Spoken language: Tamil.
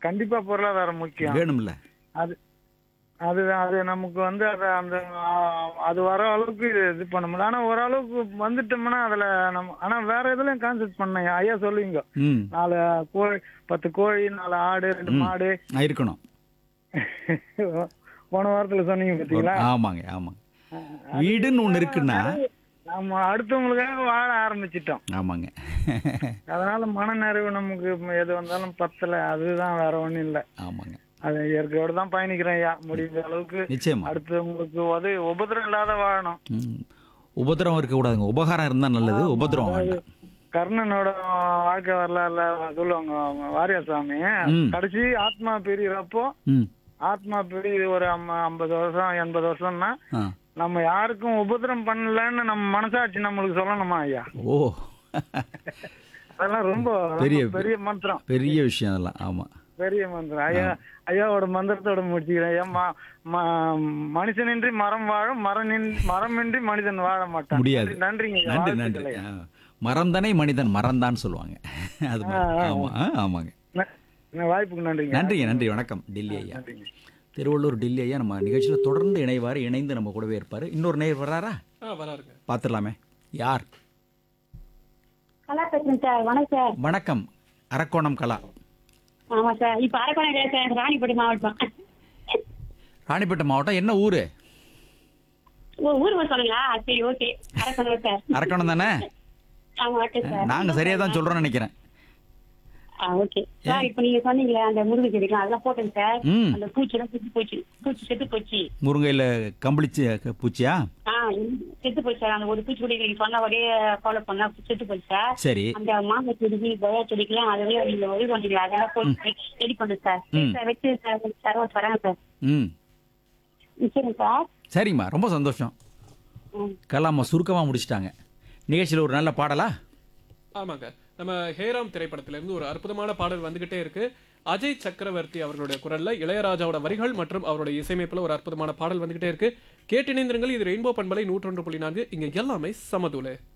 கண்டிப்பா பொருளாதாரம் முக்கியம் வேணும்ல அது அது அது நமக்கு வந்து அது அந்த ஆ, அது வர அளவுக்கு இது பண்ண முடியல ஆனா ஓரளவுக்கு வந்துட்டோம்னா அதுல நம்ம ஆனா வேற எதுலயும் கான்சென்ட் பண்ணேன் ஐயா சொல்லுவீங்க ம் நாலு கோழி பத்து கோழி நாலு ஆடு ரெண்டு மாடு ஆ, இருக்கணும் போன வாரத்துல சொன்னீங்க பாத்தீங்களா ஆமாங்க ஆமாங்க வீடுன்னு ஒன்று இருக்குன்னா நம்ம அடுத்தவங்களுக்காக வாழ ஆரம்பிச்சிட்டோம் ஆமாங்க அதனால மனநிறைவு நமக்கு எது வந்தாலும் பத்தல அதுதான் வேற ஒண்ணும் இல்ல ஆமாங்க அது இயற்கையோட தான் பயணிக்கிறேன் ஐயா முடிஞ்ச அளவுக்கு நிச்சயமா அடுத்தவங்களுக்கு உதவி உபதிரம் இல்லாத வாழணும் ம். உபத்திரவம் இருக்கக்கூடாதுங்க உபகாரம் இருந்தால் நல்லது உபத்திரவம் வேண்டாம் கர்ணனோட வாழ்க்கை வரலாறுல சொல்லுவாங்க அவங்க வாரியார் சாமி ம். கடைசி ஆத்மா பிரியறப்போ ம் ஆத்மா பிரி ஒரு அம்ம- ஐம்பது வருஷம் எண்பது வருஷம்னா ஆ நம்ம யாருக்கும் உபதிரம் பண்ணலன்னு நம்ம மனசாட்சி நம்மளுக்கு சொல்லணுமா ஐயா ஓ அதெல்லாம் ரொம்ப ரொம்ப பெரிய- பெரிய மந்திரம் பெரிய விஷயம் அதெல்லாம் ஆமாம் பெரிய மந்திரம் ஐயா ஐயாவோட மந்திரத்தோட முடிச்சுக்கிறேன் ஐயா ம- ம- மனுஷனின்றி மரம் வாழும் மரம் மரமின்றி மனிதன் வாழ மாட்டான் முடியாது. நன்றிங்க ஐயா. நன்றி வாழ்த்துக்கள் நன்றி ஐயா. ஆ. மறந்தனை மனிதன் மறந்தான் சொல்லுவாங்க அது மாதிரி. ஆ, ஆ. ஆமா ஆ, ஆமாங்க ந- ந- வாய்ப்புக்கு நன்றிங்க நன்றிங்க நன்றி வணக்கம் டில்லி ஐயா நன்றிங்க திருவள்ளூர் டில்லி ஐயா நம்ம நிகழ்ச்சியில் தொடர்ந்து இணைவார் இணைந்து நம்ம கூடவே இருப்பார் இன்னொரு நேர் வர்றாரா ஆ வராருங்க பார்த்துடலாமே யார் கலா பேசுறேன் சார் வணக்கம் சார் வணக்கம் அரக்கோணம் கலா ஆமா சார் இப்ப அரக்கோணம் கிடையாது சார் ராணிப்பேட்டை மாவட்டம் ராணிப்பேட்டை மாவட்டம் என்ன ஊர் ஓ ஊர் பேர் சொல்லுங்களா சரி ஓகே அரக்கோணம் சார் அரக்கோணம் தானே ஆமா ஓகே சார் நாங்கள் சரியாக தான் சொல்கிறோன்னு நினைக்கிறேன் ஆ ஓகே சார் இப்ப நீங்க சொன்னீங்களே அந்த முருங்கை செடிக்கலாம் அதெல்லாம் போட்டேங்க சார் ம். அந்த பூச்சி எல்லாம் செத்து போச்சு பூச்சி செத்து போச்சு முருங்கையில் கம்பளிச்சு பூச்சியா ஆ செத்து போச்சு சார் அந்த ஒரு பூச்சி கூட நீங்க சொன்ன ஒரே ஃபாலோ பண்ணா செத்து போச்சு சார் சரி அந்த மாங்காய் செடிக்கு கொய்யா செடிக்கெல்லாம் அதவே நீங்க உதவி பண்ணீங்களா அதெல்லாம் போட்டு ரெடி பண்ணுங்க சார் சரி சார் வச்சு சார் சார் வரேன் சார் ம் நிச்சயம் சார் சரிம்மா ரொம்ப சந்தோஷம் ம் கலாமா சுருக்கமாக முடிச்சிட்டாங்க நிகழ்ச்சியில் ஒரு நல்ல பாடலா ஆமாங்க நம்ம ஹேராம் திரைப்படத்துல இருந்து ஒரு அற்புதமான பாடல் வந்துகிட்டே இருக்கு அஜய் சக்கரவர்த்தி அவர்களுடைய குரல்ல இளையராஜாவோட வரிகள் மற்றும் அவருடைய இசையமைப்புல ஒரு அற்புதமான பாடல் வந்துகிட்டே இருக்கு கேட்டிணைந்திருங்கள் இது ரெயின்போ பண்பலை நூற்றொன்று புள்ளி நான்கு இங்க எல்லாமே சமதுலே